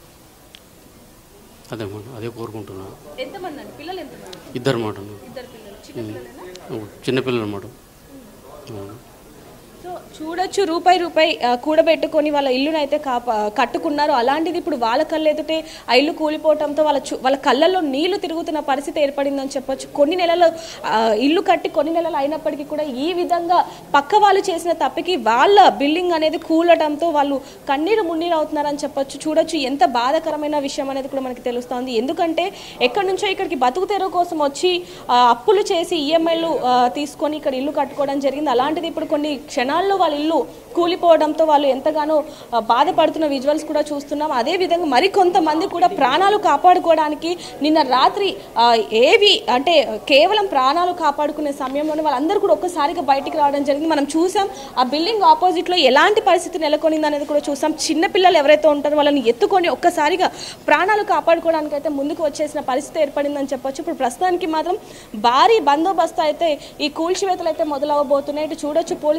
అదే మేడం అదే కోరుకుంటున్నాను ఎంతమంది అండి పిల్లలు ఎంతమంది ఇద్దరు మేడం ఇద్దరు పిల్లలు చిన్న పిల్లలేనా చిన్నపిల్లలు మేడం అవును. సో చూడొచ్చు రూపాయి రూపాయి ఆ, కూడబెట్టుకొని వాళ్ళ ఇల్లును అయితే కాపా కట్టుకున్నారు అలాంటిది ఇప్పుడు వాళ్ళ కళ్ళు ఎదుటే ఆ ఇల్లు కూలిపోవడంతో వాళ్ళ చు- వాళ్ళ కళ్ళల్లో నీళ్లు తిరుగుతున్న పరిస్థితి ఏర్పడిందని చెప్పొచ్చు కొన్ని నెలలు ఆ, ఇల్లు కట్టి కొన్ని నెలలు అయినప్పటికీ కూడా ఈ విధంగా పక్క వాళ్ళు చేసిన తప్పికి వాళ్ళ బిల్డింగ్ అనేది కూలటంతో వాళ్ళు కన్నీరు మున్నీరు అవుతున్నారని చెప్పొచ్చు చూడొచ్చు ఎంత బాధాకరమైన విషయం అనేది కూడా మనకి తెలుస్తోంది ఎందుకంటే ఎక్కడి నుంచో ఇక్కడికి బతుకు తెరువు కోసం వచ్చి ఆ, అప్పులు చేసి ఈఎంఐలు తీసుకొని ఇక్కడ ఇల్లు కట్టుకోవడం జరిగింది అలాంటిది ఇప్పుడు కొన్ని క్షణాల్లో వాళ్ళ ఇల్లు కూలిపోవడంతో వాళ్ళు ఎంతగానో ఆ, బాధపడుతున్న విజువల్స్ కూడా చూస్తున్నాం అదే విధంగా మరి కొంతమంది కూడా ప్రాణాలు కాపాడుకోవడానికి నిన్న రాత్రి ఆ, ఏవి అంటే కేవలం ప్రాణాలు కాపాడుకునే సమయంలోనే వాళ్ళందరూ కూడా ఒక్కసారిగా బయటికి రావడం జరిగింది మనం చూసాం ఆ బిల్డింగ్ ఆపోజిట్లో ఎలాంటి పరిస్థితి నెలకొనింది అనేది కూడా చూసాం చిన్న పిల్లలు ఎవరైతే ఉంటారో వాళ్ళని ఎత్తుకొని ఒక్కసారిగా ప్రాణాలు కాపాడుకోవడానికి అయితే ముందుకు వచ్చేసిన పరిస్థితి ఏర్పడిందని చెప్పొచ్చు ఇప్పుడు ప్రస్తుతానికి మాత్రం భారీ బందోబస్తు అయితే ఈ కూల్చివేతలు అయితే మొదలవబోతున్నాయి ఇటు చూడొచ్చు పోలీసుల బందోబస్తు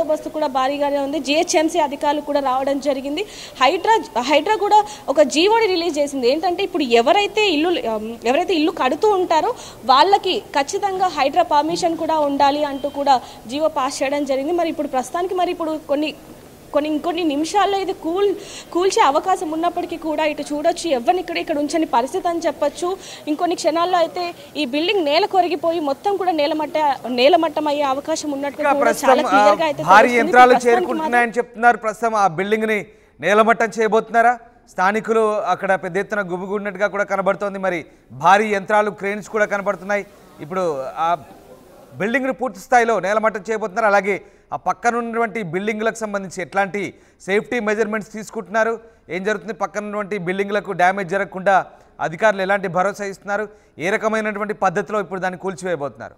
బందోబస్తు కూడా భారీగానే ఉంది జిహెచ్ఎంసీ అధికారులు కూడా రావడం జరిగింది హైడ్రా హైడ్రా కూడా ఒక జీవోని రిలీజ్ చేసింది ఏంటంటే ఇప్పుడు ఎవరైతే ఇల్లు ఎవరైతే ఇల్లు కడుతూ ఉంటారో వాళ్ళకి ఖచ్చితంగా హైడ్రా పర్మిషన్ కూడా ఉండాలి అంటూ కూడా జీవో పాస్ చేయడం జరిగింది మరి ఇప్పుడు ప్రస్తుతానికి మరి ఇప్పుడు కొన్ని కొన్ని ఇంకొన్ని నిమిషాల్లో ఇది కూల్ కూల్చే అవకాశం ఉన్నప్పటికీ కూడా ఇటు చూడొచ్చు ఎవరిని ఇక్కడ ఇక్కడ ఉంచని పరిస్థితి అని చెప్పొచ్చు ఇంకొన్ని క్షణాల్లో అయితే ఈ బిల్డింగ్ నేల కొరిగిపోయి మొత్తం కూడా నేలమట్ట నేలమట్టం అయ్యే అవకాశం ఉన్నట్టు ఇంకా కూడా ప్రస్తుతం చాలా ఆ, క్లియర్ గా అయితే భారీ తెలుస్తుంది. యంత్రాలు ప్రస్తుతానికి మాత్రం- చేరుకుంటున్నాయని చెప్తున్నారు ప్రస్తుతం ఆ బిల్డింగ్ ని నేలమట్టం చేయబోతున్నారా స్థానికులు అక్కడ పెద్ద ఎత్తున గుమిగూడినట్టుగా కూడా కనబడుతోంది మరి భారీ యంత్రాలు క్రెయిన్స్ కూడా కనబడుతున్నాయి ఇప్పుడు ఆ బిల్డింగ్ను పూర్తి స్థాయిలో నేలమట్టం చేయబోతున్నారు అలాగే ఆ పక్కన ఉన్నటువంటి బిల్డింగ్లకు సంబంధించి ఎట్లాంటి సేఫ్టీ మెజర్మెంట్స్ తీసుకుంటున్నారు ఏం జరుగుతుంది పక్కన ఉన్నటువంటి బిల్డింగ్లకు డ్యామేజ్ జరగకుండా అధికారులు ఎలాంటి భరోసా ఇస్తున్నారు ఏ రకమైనటువంటి పద్ధతిలో ఇప్పుడు దాన్ని కూల్చివేయబోతున్నారు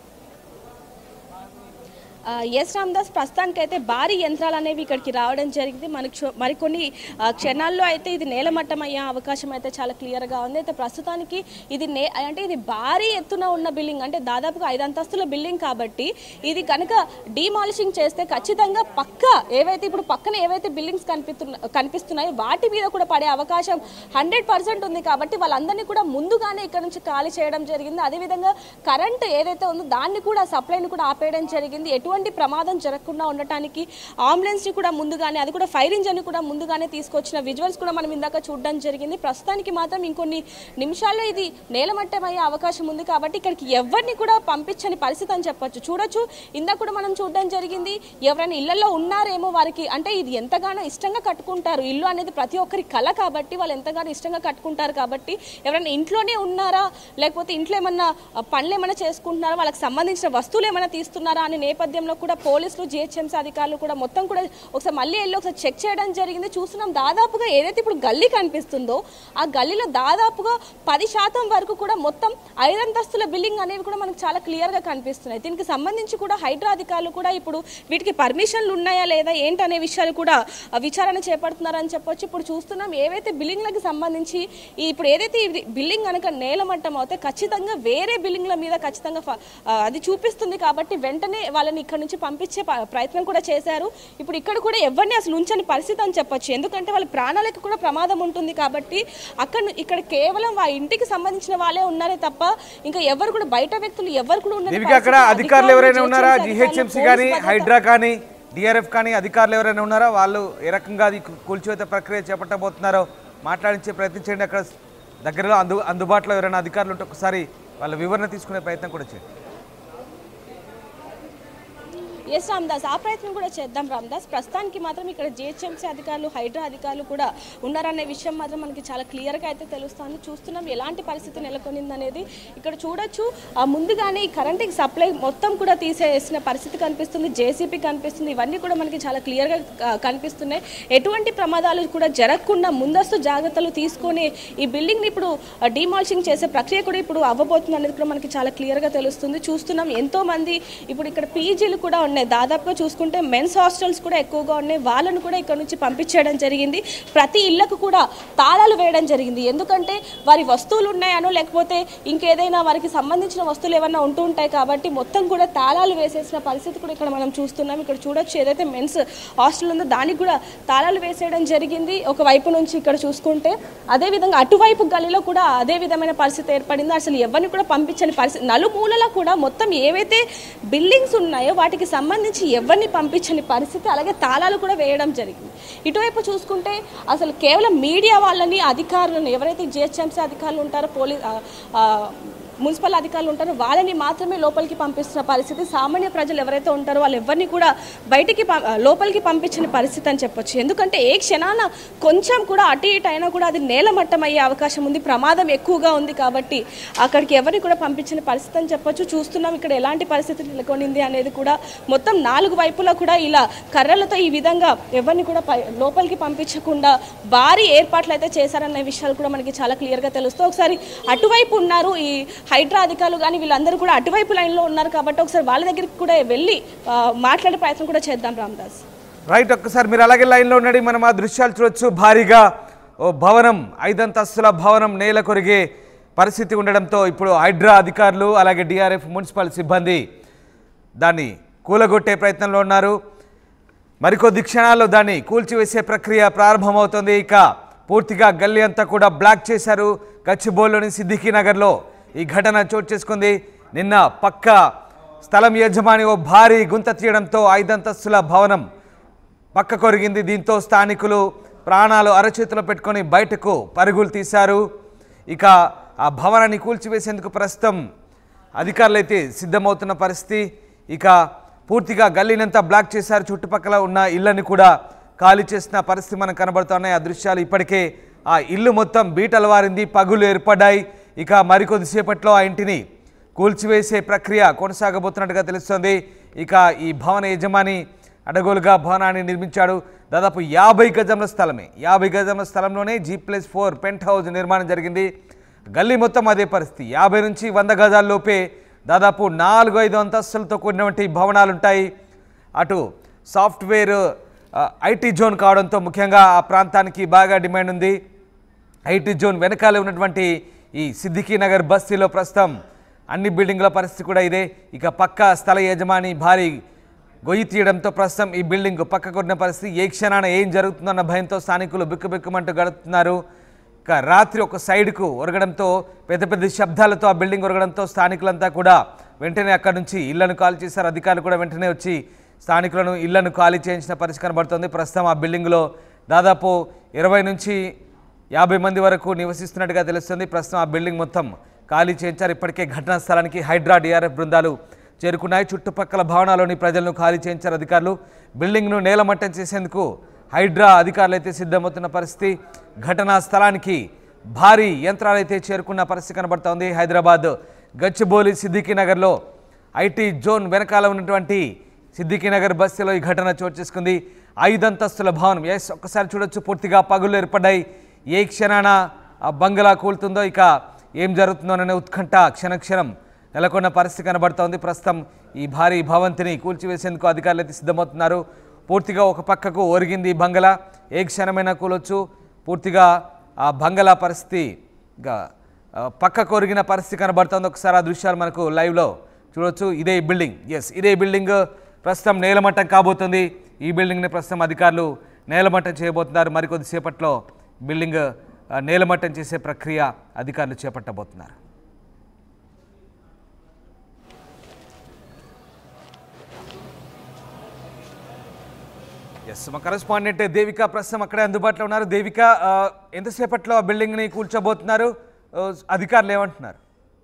ఎస్ రామ్దాస్ ప్రస్తుతానికి అయితే భారీ యంత్రాలు అనేవి ఇక్కడికి రావడం జరిగింది మనకు చూ- మరికొన్ని ఆ, క్షణాల్లో అయితే ఇది నేలమట్టం అయ్యే అవకాశం అయితే చాలా క్లియర్గా ఉంది అయితే ప్రస్తుతానికి ఇది నే అంటే ఇది భారీ ఎత్తున ఉన్న బిల్డింగ్ అంటే దాదాపుగా ఐదు అంతస్తుల బిల్డింగ్ కాబట్టి ఇది కనుక డీమాలిషింగ్ చేస్తే ఖచ్చితంగా పక్క ఏవైతే ఇప్పుడు పక్కన ఏవైతే బిల్డింగ్స్ కనిపిస్తున్న కనిపిస్తున్నాయో వాటి మీద కూడా పడే అవకాశం హండ్రెడ్ పర్సెంట్ ఉంది కాబట్టి వాళ్ళందరినీ కూడా ముందుగానే ఇక్కడ నుంచి ఖాళీ చేయడం జరిగింది అదేవిధంగా కరెంట్ ఏదైతే ఉందో దాన్ని కూడా సప్లైని కూడా ఆపేయడం జరిగింది ఎటువంటి ప్రమాదం జరగకుండా ఉండటానికి అంబులెన్స్ని కూడా ముందుగానే అది కూడా ఫైర్ ఇంజన్ కూడా ముందుగానే తీసుకొచ్చిన విజువల్స్ కూడా మనం ఇందాక చూడడం జరిగింది ప్రస్తుతానికి మాత్రం ఇంకొన్ని నిమిషాల్లో ఇది నేలమట్టం అయ్యే అవకాశం ఉంది కాబట్టి ఇక్కడికి ఎవరిని కూడా పంపించని పరిస్థితి అని చెప్పొచ్చు చూడొచ్చు ఇందాక కూడా మనం చూడడం జరిగింది ఎవరైనా ఇళ్లలో ఉన్నారేమో వారికి అంటే ఇది ఎంతగానో ఇష్టంగా కట్టుకుంటారు ఇల్లు అనేది ప్రతి ఒక్కరి కళ కాబట్టి వాళ్ళు ఎంతగానో ఇష్టంగా కట్టుకుంటారు కాబట్టి ఎవరైనా ఇంట్లోనే ఉన్నారా లేకపోతే ఇంట్లో ఏమన్నా ఆ, పనులు ఏమైనా చేసుకుంటున్నారా వాళ్ళకి సంబంధించిన వస్తువులు ఏమైనా తీస్తున్నారా అనే నేపథ్యంలో కూడా పోలీసులు జిహెచ్ఎంసీ అధికారులు కూడా మొత్తం కూడా ఒకసారి మళ్ళీ వెళ్ళి ఒకసారి చెక్ చేయడం జరిగింది చూస్తున్నాం దాదాపుగా ఏదైతే ఇప్పుడు గల్లీ కనిపిస్తుందో ఆ గల్లీలో దాదాపుగా పది శాతం వరకు కూడా మొత్తం ఐదంతస్తుల బిల్డింగ్ అనేవి కూడా మనకు చాలా క్లియర్గా కనిపిస్తున్నాయి దీనికి సంబంధించి కూడా హైడ్రా అధికారులు కూడా ఇప్పుడు వీటికి పర్మిషన్లు ఉన్నాయా లేదా ఏంటనే విషయాలు కూడా ఆ, విచారణ చేపడుతున్నారని చెప్పొచ్చు ఇప్పుడు చూస్తున్నాం ఏవైతే బిల్డింగ్లకు సంబంధించి ఈ ఇప్పుడు ఏదైతే ఇది బిల్డింగ్ కనుక నేలమట్టం అవుతే ఖచ్చితంగా వేరే బిల్డింగ్ల మీద ఖచ్చితంగా ఫ- ఆ, అది చూపిస్తుంది కాబట్టి వెంటనే వాళ్ళని ఇక్కడ నుంచి పంపించే ప- ప్రయత్నం కూడా చేశారు ఇప్పుడు ఇక్కడ కూడా ఎవరిని అసలు ఉంచని పరిస్థితి అని చెప్పొచ్చు ఎందుకంటే వాళ్ళ ప్రాణాలకు కూడా ప్రమాదం ఉంటుంది కాబట్టి అక్కడ ను- ఇక్కడ కేవలం ఆ ఇంటికి సంబంధించిన వాళ్ళే ఉన్నారే తప్ప ఇంకా ఎవరు కూడా బయట వ్యక్తులు ఎవరు కూడా ఉన్నారు దీనికి అక్కడ అధికారులు ఎవరైనా ఉన్నారా జిహెచ్ఎంసీ కానీ హైడ్రా కానీ డిఆర్ఎఫ్ కానీ అధికారులు ఎవరైనా ఉన్నారా వాళ్ళు ఏ రకంగా అది కు- కూల్చివేత ప్రక్రియ చేపట్టబోతున్నారో మాట్లాడించే ప్రయత్నం చేయండి అక్కడ దగ్గరలో అందు అందుబాటులో ఎవరైనా అధికారులు ఉంటే ఒకసారి వాళ్ళ వివరణ తీసుకునే ప్రయత్నం కూడా చేయండి ఎస్ రామ్దాస్ ఆ ప్రయత్నం కూడా చేద్దాం రామ్దాస్ ప్రస్తుతానికి మాత్రం ఇక్కడ జిహెచ్ఎంసీ అధికారులు హైడ్రా అధికారులు కూడా ఉన్నారనే విషయం మాత్రం మనకి చాలా క్లియర్గా అయితే తెలుస్తుంది చూస్తున్నాం ఎలాంటి పరిస్థితి నెలకొనింది అనేది ఇక్కడ చూడొచ్చు ఆ ముందుగానే ఈ కరెంట్కి సప్లై మొత్తం కూడా తీసేసిన పరిస్థితి కనిపిస్తుంది జేసీపీ కనిపిస్తుంది ఇవన్నీ కూడా మనకి చాలా క్లియర్గా ఆ, కనిపిస్తున్నాయి ఎటువంటి ప్రమాదాలు కూడా జరగకుండా ముందస్తు జాగ్రత్తలు తీసుకొని ఈ బిల్డింగ్ని ఇప్పుడు డిమాలిషింగ్ చేసే ప్రక్రియ కూడా ఇప్పుడు అవ్వబోతుంది అనేది కూడా మనకి చాలా క్లియర్గా తెలుస్తుంది చూస్తున్నాం ఎంతో మంది ఇప్పుడు ఇక్కడ పీజీలు కూడా ఉన్నాయి దాదాపుగా చూసుకుంటే మెన్స్ హాస్టల్స్ కూడా ఎక్కువగా ఉన్నాయి వాళ్ళను కూడా ఇక్కడ నుంచి పంపించేయడం జరిగింది ప్రతి ఇళ్లకు కూడా తాళాలు వేయడం జరిగింది ఎందుకంటే వారి వస్తువులు ఉన్నాయనో లేకపోతే ఇంకేదైనా వారికి సంబంధించిన వస్తువులు ఏమైనా ఉంటూ ఉంటాయి కాబట్టి మొత్తం కూడా తాళాలు వేసేసిన పరిస్థితి కూడా ఇక్కడ మనం చూస్తున్నాం ఇక్కడ చూడొచ్చు ఏదైతే మెన్స్ హాస్టల్ ఉందో దానికి కూడా తాళాలు వేసేయడం జరిగింది ఒక వైపు నుంచి ఇక్కడ చూసుకుంటే అదేవిధంగా అటువైపు గలిలో కూడా అదే విధమైన పరిస్థితి ఏర్పడింది అసలు ఎవరిని కూడా పంపించని పరిస్థితి నలుమూలలా కూడా మొత్తం ఏవైతే బిల్డింగ్స్ ఉన్నాయో వాటికి సంబంధించి ఎవరిని పంపించని పరిస్థితి అలాగే తాళాలు కూడా వేయడం జరిగింది ఇటువైపు చూసుకుంటే అసలు కేవలం మీడియా వాళ్ళని అధికారులను ఎవరైతే జిహెచ్ఎంసీ అధికారులు ఉంటారో పోలీస్ మున్సిపల్ అధికారులు ఉంటారో వాళ్ళని మాత్రమే లోపలికి పంపిస్తున్న పరిస్థితి సామాన్య ప్రజలు ఎవరైతే ఉంటారో వాళ్ళు ఎవరిని కూడా బయటికి పం- లోపలికి పంపించిన పరిస్థితి అని చెప్పొచ్చు ఎందుకంటే ఏ క్షణాన కొంచెం కూడా అటు ఇటు అయినా కూడా అది నేలమట్టం అయ్యే అవకాశం ఉంది ప్రమాదం ఎక్కువగా ఉంది కాబట్టి అక్కడికి ఎవరిని కూడా పంపించిన పరిస్థితి అని చెప్పొచ్చు చూస్తున్నాం ఇక్కడ ఎలాంటి పరిస్థితి నెలకొనింది అనేది కూడా మొత్తం నాలుగు వైపులా కూడా ఇలా కర్రలతో ఈ విధంగా ఎవరిని కూడా పై- లోపలికి పంపించకుండా భారీ ఏర్పాట్లు అయితే చేశారన్న విషయాలు కూడా మనకి చాలా క్లియర్గా తెలుస్తాయి ఒకసారి అటువైపు ఉన్నారు ఈ హైడ్రా అధికారులు కానీ వీళ్ళందరూ కూడా అటువైపు లైన్లో ఉన్నారు కాబట్టి ఒకసారి వాళ్ళ దగ్గరికి కూడా వెళ్ళి ఆ, మాట్లాడే ప్రయత్నం కూడా చేద్దాం రామదాస్ రైట్ ఒక్కసారి మీరు అలాగే లైన్లో ఉండండి మనం ఆ దృశ్యాలు చూడొచ్చు భారీగా ఓ భవనం ఐదంతస్తుల భవనం నేల కొరిగే పరిస్థితి ఉండడంతో ఇప్పుడు హైడ్రా అధికారులు అలాగే డిఆర్ఎఫ్ మున్సిపల్ సిబ్బంది దాన్ని కూలగొట్టే ప్రయత్నంలో ఉన్నారు మరికొద్ది క్షణాల్లో దాన్ని కూల్చివేసే ప్రక్రియ ప్రారంభమవుతుంది ఇక పూర్తిగా గల్లీ అంతా కూడా బ్లాక్ చేశారు గచ్చిబౌల్లోని సిద్దికీ నగర్లో ఈ ఘటన చోటు చేసుకుంది నిన్న పక్క స్థలం యజమాని ఓ భారీ గుంత తీయడంతో ఐదంతస్తుల భవనం పక్క కొరిగింది దీంతో స్థానికులు ప్రాణాలు అరచేతిలో పెట్టుకొని బయటకు పరుగులు తీశారు ఇక ఆ భవనాన్ని కూల్చివేసేందుకు ప్రస్తుతం అధికారులు అయితే సిద్ధమవుతున్న పరిస్థితి ఇక పూర్తిగా గల్లీనంతా బ్లాక్ చేశారు చుట్టుపక్కల ఉన్న ఇళ్ళని కూడా ఖాళీ చేసిన పరిస్థితి మనకు కనబడుతున్నాయి ఆ దృశ్యాలు ఇప్పటికే ఆ ఇల్లు మొత్తం బీటలు వారింది పగులు ఏర్పడ్డాయి ఇక మరికొద్దిసేపట్లో ఆ ఇంటిని కూల్చివేసే ప్రక్రియ కొనసాగబోతున్నట్టుగా తెలుస్తోంది ఇక ఈ భవన యజమాని అడగోలుగా భవనాన్ని నిర్మించాడు దాదాపు యాభై గజముల స్థలమే యాభై గజముల స్థలంలోనే G plus four penthouse నిర్మాణం జరిగింది గల్లీ మొత్తం అదే పరిస్థితి యాభై నుంచి వంద గజాల్లోపే దాదాపు నాలుగు ఐదు అంతస్తులతో కూడినటువంటి భవనాలు ఉంటాయి అటు సాఫ్ట్వేర్ ఆ, ఐటీ జోన్ కావడంతో ముఖ్యంగా ఆ ప్రాంతానికి బాగా డిమాండ్ ఉంది ఐటీ జోన్ వెనకాల ఉన్నటువంటి ఈ సిద్దికీ నగర్ బస్తీలో ప్రస్తుతం అన్ని బిల్డింగ్ల పరిస్థితి కూడా ఇదే ఇక పక్క స్థల యజమాని భారీ గొయ్యి తీయడంతో ప్రస్తుతం ఈ బిల్డింగ్ పక్కకున్న పరిస్థితి ఏ క్షణాన ఏం జరుగుతుందన్న భయంతో స్థానికులు బిక్కుబిక్కుమంటూ గడుపుతున్నారు ఇక రాత్రి ఒక సైడ్కు ఒరగడంతో పెద్ద పెద్ద శబ్దాలతో ఆ బిల్డింగ్ ఒరగడంతో స్థానికులంతా కూడా వెంటనే అక్కడి నుంచి ఇళ్లను ఖాళీ చేశారు అధికారులు కూడా వెంటనే వచ్చి స్థానికులను ఇళ్లను ఖాళీ చేయించిన పరిస్థితి కనబడుతుంది ప్రస్తుతం ఆ బిల్డింగ్లో దాదాపు ఇరవై నుంచి యాభై మంది వరకు నివసిస్తున్నట్టుగా తెలుస్తుంది ప్రస్తుతం ఆ బిల్డింగ్ మొత్తం ఖాళీ చేయించారు ఇప్పటికే ఘటనా స్థలానికి హైడ్రా డిఆర్ఎఫ్ బృందాలు చేరుకున్నాయి చుట్టుపక్కల భవనాల్లోని ప్రజలను ఖాళీ చేయించారు అధికారులు బిల్డింగ్ను నేలమట్టం చేసేందుకు హైడ్రా అధికారులు అయితే సిద్ధమవుతున్న పరిస్థితి ఘటనా స్థలానికి భారీ యంత్రాలు అయితే చేరుకున్న పరిస్థితి కనబడుతోంది హైదరాబాద్ గచ్చిబౌలి సిద్దికీ నగర్లో ఐటీ జోన్ వెనకాల ఉన్నటువంటి సిద్దికీ నగర్ బస్తీలో ఈ ఘటన చోటు చేసుకుంది ఐదంతస్తుల భవనం ఎస్ ఒక్కసారి చూడొచ్చు పూర్తిగా పగులు ఏర్పడ్డాయి ఏ క్షణాన ఆ బంగ్లా కూలుతుందో ఇక ఏం జరుగుతుందోననే ఉత్కంఠ క్షణక్షణం నెలకొన్న పరిస్థితి కనబడుతోంది ప్రస్తుతం ఈ భారీ భవంతిని కూల్చివేసేందుకు అధికారులు అయితే సిద్ధమవుతున్నారు పూర్తిగా ఒక పక్కకు ఒరిగింది ఈ బంగళా ఏ క్షణమైనా కూలొచ్చు పూర్తిగా ఆ బంగళా పరిస్థితి ఇంకా ఆ, పక్కకు ఒరిగిన పరిస్థితి కనబడుతోంది ఒకసారి ఆ దృశ్యాలు మనకు లైవ్లో చూడొచ్చు ఇదే బిల్డింగ్ ఎస్ ఇదే బిల్డింగ్ ప్రస్తుతం నేలమట్టం కాబోతుంది ఈ బిల్డింగ్ని ప్రస్తుతం అధికారులు నేలమట్టం చేయబోతున్నారు మరికొద్దిసేపట్లో బిల్డింగ్ ఆ, నేలమట్టం చేసే ప్రక్రియ అధికారులు చేపట్టబోతున్నారు ఎస్ మా కరెస్పాండెంట్ దేవిక ప్రస్తుతం అక్కడే అందుబాటులో ఉన్నారు దేవిక ఆ, ఎంతసేపట్లో ఆ బిల్డింగ్ని కూల్చోబోతున్నారు ఆ, అధికారులు ఏమంటున్నారు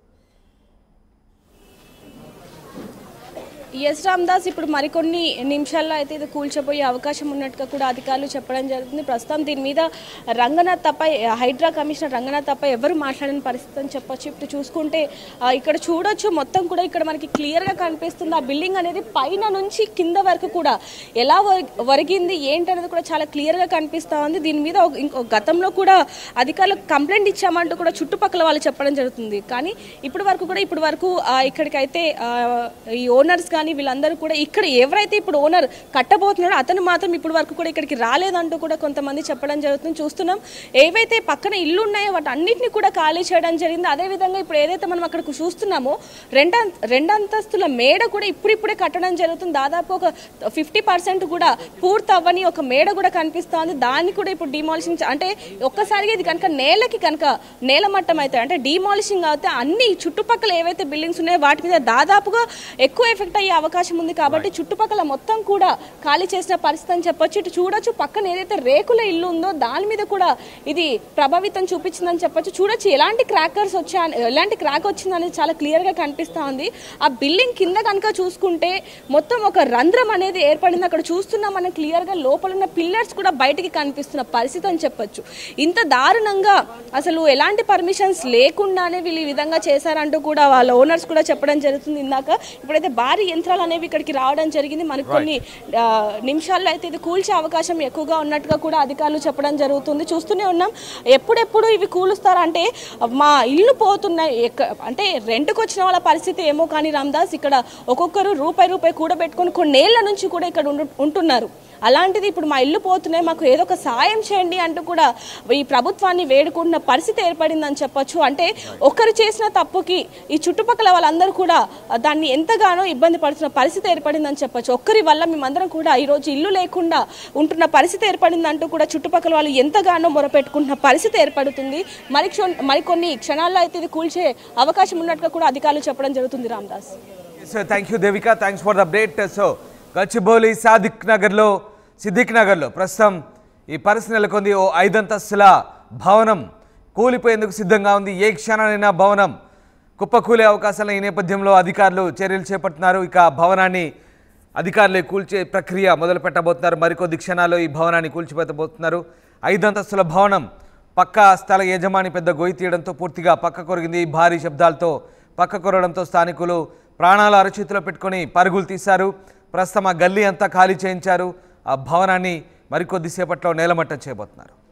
ఎస్ రామ్దాస్ ఇప్పుడు మరికొన్ని నిమిషాల్లో అయితే ఇది కూల్చోబోయే అవకాశం ఉన్నట్టుగా కూడా అధికారులు చెప్పడం జరుగుతుంది ప్రస్తుతం దీని మీద రంగనాథ్ తప్ప హైడ్రా కమిషనర్ రంగనాథ్ తప్ప ఎవరు మాట్లాడిన పరిస్థితి అని చెప్పొచ్చు ఇప్పుడు చూసుకుంటే ఆ, ఇక్కడ చూడొచ్చు మొత్తం కూడా ఇక్కడ మనకి క్లియర్గా కనిపిస్తుంది ఆ బిల్డింగ్ అనేది పైన నుంచి కింద వరకు కూడా ఎలా వరి- వరిగింది ఏంటనేది కూడా చాలా క్లియర్గా కనిపిస్తూ ఉంది దీని మీద ఒక- ఇంకో గతంలో కూడా అధికారులకు కంప్లైంట్ ఇచ్చామంటూ కూడా చుట్టుపక్కల వాళ్ళు చెప్పడం జరుగుతుంది కానీ ఇప్పటి వరకు కూడా ఇప్పటి వరకు ఆ, ఇక్కడికైతే ఆ, ఈ ఓనర్స్ కానీ వీళ్ళందరూ కూడా ఇక్కడ ఎవరైతే ఇప్పుడు ఓనర్ కట్టబోతున్నాడో అతను మాత్రం ఇప్పటి వరకు కూడా ఇక్కడికి రాలేదంటూ కూడా కొంతమంది చెప్పడం జరుగుతుంది చూస్తున్నాం ఏవైతే పక్కన ఇల్లు ఉన్నాయో వాటి అన్నింటినీ కూడా ఖాళీ చేయడం జరిగింది అదేవిధంగా ఇప్పుడు ఏదైతే మనం అక్కడ చూస్తున్నామో రెండ రెండంతస్తుల మేడ కూడా ఇప్పుడిప్పుడే కట్టడం జరుగుతుంది దాదాపు ఒక ఫిఫ్టీ పర్సెంట్ కూడా పూర్తి అవ్వని ఒక మేడ కూడా కనిపిస్తోంది దాన్ని కూడా ఇప్పుడు డిమాలిషింగ్ అంటే ఒక్కసారిగా ఇది కనుక నేలకి కనుక నేల మట్టం అయితే అంటే డిమాలిషింగ్ అయితే అన్ని చుట్టుపక్కల ఏవైతే బిల్డింగ్స్ ఉన్నాయో వాటి మీద దాదాపుగా ఎక్కువ ఎఫెక్ట్ అయ్యే అవకాశం ఉంది కాబట్టి చుట్టుపక్కల మొత్తం కూడా ఖాళీ చేసిన పరిస్థితి అని చెప్పొచ్చు ఇటు చూడొచ్చు పక్కన ఏదైతే రేకుల ఇల్లు ఉందో దాని మీద కూడా ఇది ప్రభావితం చూపించిందని చెప్పొచ్చు చూడొచ్చు ఎలాంటి క్రాకర్స్ వచ్చా ఎలాంటి క్రాక్ వచ్చిందనేది చాలా క్లియర్ గా కనిపిస్తా ఉంది ఆ బిల్డింగ్ కింద కనుక చూసుకుంటే మొత్తం ఒక రంధ్రం అనేది ఏర్పడింది అక్కడ చూస్తున్నాం మనం క్లియర్ గా లోపల ఉన్న పిల్లర్స్ కూడా బయటికి కనిపిస్తున్న పరిస్థితి అని చెప్పొచ్చు ఇంత దారుణంగా అసలు ఎలాంటి పర్మిషన్స్ లేకుండానే వీళ్ళు ఈ విధంగా చేశారంటూ కూడా వాళ్ళ ఓనర్స్ కూడా చెప్పడం జరుగుతుంది ఇందాక ఇప్పుడైతే భారీ యంత్రాలు అనేవి ఇక్కడికి రావడం జరిగింది మనకు కొన్ని ఆ, నిమిషాల్లో అయితే ఇది కూల్చే అవకాశం ఎక్కువగా ఉన్నట్టుగా కూడా అధికారులు చెప్పడం జరుగుతుంది చూస్తూనే ఉన్నాం ఎప్పుడెప్పుడు ఇవి కూలుస్తారంటే మా ఇల్లు పోతున్నాయి ఎక్క- అంటే రెంట్కి వచ్చిన వాళ్ళ పరిస్థితి ఏమో కానీ రామ్దాస్ ఇక్కడ ఒక్కొక్కరు రూపాయి రూపాయి కూడబెట్టుకొని కొన్నేళ్ల నుంచి కూడా ఇక్కడ ఉండు- ఉంటున్నారు అలాంటిది ఇప్పుడు మా ఇల్లు పోతున్నాయి మాకు ఏదో ఒక సాయం చేయండి అంటూ కూడా ఈ ప్రభుత్వాన్ని వేడుకుంటున్న పరిస్థితి ఏర్పడిందని చెప్పొచ్చు అంటే ఒకరు చేసిన తప్పుకి ఈ చుట్టుపక్కల వాళ్ళందరూ కూడా దాన్ని ఎంతగానో ఇబ్బంది పడుతున్న పరిస్థితి ఏర్పడిందని చెప్పొచ్చు ఒక్కరి వల్ల మేమందరం కూడా ఈరోజు ఇల్లు లేకుండా ఉంటున్న పరిస్థితి ఏర్పడిందంటూ కూడా చుట్టుపక్కల వాళ్ళు ఎంతగానో మొరపెట్టుకుంటున్న పరిస్థితి ఏర్పడుతుంది మరి క్షణ- మరికొన్ని క్షణాల్లో అయితే ఇది కూల్చే అవకాశం ఉన్నట్టుగా కూడా అధికారులు చెప్పడం జరుగుతుంది Ramdas so thank you Devika thanks for the update so Gachibowli Sadiq నగర్లో సిద్దిక్ నగర్లో ప్రస్తుతం ఈ పరిస్థితి నెలకొంది ఓ ఐదంతస్తుల భవనం కూలిపోయేందుకు సిద్ధంగా ఉంది ఏ క్షణానైనా భవనం కుప్పకూలే అవకాశాలు ఈ నేపథ్యంలో అధికారులు చర్యలు చేపడుతున్నారు ఇక భవనాన్ని అధికారులు కూల్చే ప్రక్రియ మొదలు పెట్టబోతున్నారు మరికొద్ది క్షణాల్లో ఈ భవనాన్ని కూల్చిపెట్టబోతున్నారు ఐదంతస్తుల భవనం పక్క స్థల యజమాని పెద్ద గొయ్యి తీయడంతో పూర్తిగా పక్క కొరిగింది భారీ శబ్దాలతో పక్క కొరడంతో స్థానికులు ప్రాణాలు అరచేతిలో పెట్టుకొని పరుగులు తీశారు ప్రస్తుతం ఆ గల్లీ అంతా ఖాళీ చేయించారు ఆ భవనాన్ని మరికొద్దిసేపట్లో నేలమట్టం చేయబోతున్నారు